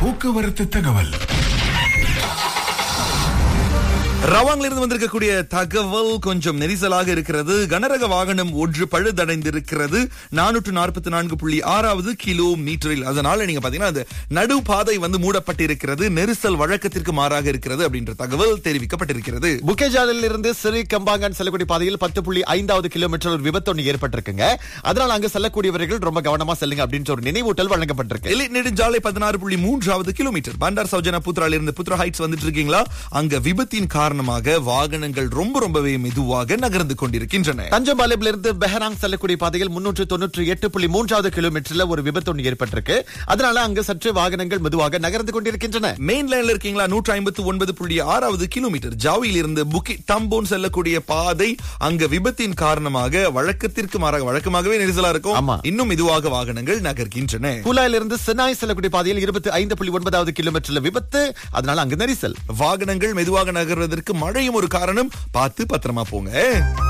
போக்குவரத்து தகவல் ரவாங்ல இருந்து வந்திருக்கக்கூடிய தகவல் கொஞ்சம் நெரிசலாக இருக்கிறது கனரக வாகனம் ஒன்று பழுதடைந்திருக்கிறது நானூற்று நாற்பத்தி நான்கு புள்ளி ஆறாவது கிலோமீட்டரில் அதனால நீங்க பாத்தீங்கன்னா அந்த நடுபாதை வந்து மூடப்பட்டிருக்கிறது நெரிசல் வழக்கத்திற்கு மாறாக இருக்கிறது அப்படின்ற தகவல் தெரிவிக்கப்பட்டிருக்கிறது புக்கேஜாலில் இருந்து சிறு கம்பாங்கன் செல்லக்கூடிய பாதையில் பத்து புள்ளி ஐந்தாவது கிலோமீட்டர் ஒரு விபத்து ஒன்று ஏற்பட்டிருக்குங்க அதனால அங்க செல்லக்கூடியவர்கள் ரொம்ப கவனமா செல்லுங்க அப்படின்ற ஒரு நினைவூட்டல் வழங்கப்பட்டிருக்கு எலிட் நெடுஞ்சாலை பதினாறு புள்ளி மூன்றாவது கிலோமீட்டர் பண்டார் சௌஜனா புத்ரால இருந்து புத்ரா ஹைட்ஸ் வந்துட்டு இருக்கீங்களா அங்க விபத்தின் காரணமாக வாகனங்கள் ரொம்ப ரொம்பவே மெதுவாக நகர்ந்து கொண்டிருக்கின்றன தஞ்சம்பாளையம்ல இருந்து பெஹராங் செல்லக்கூடிய பாதையில் முன்னூற்று தொண்ணூற்றி எட்டு புள்ளி மூன்றாவது கிலோமீட்டர்ல ஒரு விபத்து ஒன்று ஏற்பட்டிருக்கு அதனால அங்க சற்று வாகனங்கள் மெதுவாக நகர்ந்து கொண்டிருக்கின்றன மெயின் லைன்ல இருக்கீங்களா நூற்றி ஐம்பத்தி ஒன்பது புள்ளி ஆறாவது கிலோமீட்டர் ஜாவியில் இருந்து புக்கி டம்போன் செல்லக்கூடிய பாதை அங்க விபத்தின் காரணமாக வழக்கத்திற்கு மாறாக வழக்கமாகவே நெரிசலா இருக்கும் ஆமா. இன்னும் மெதுவாக வாகனங்கள் நகர்கின்றன குலாயில இருந்து சென்னாய் செல்லக்கூடிய பாதையில் இருபத்தி ஐந்து புள்ளி ஒன்பதாவது கிலோமீட்டர்ல விபத்து அதனால அங்க நெரிசல் வாகனங்கள் மெதுவாக நகர்வதற்கு மழையும் ஒரு காரணம் பார்த்து பத்திரமா போங்க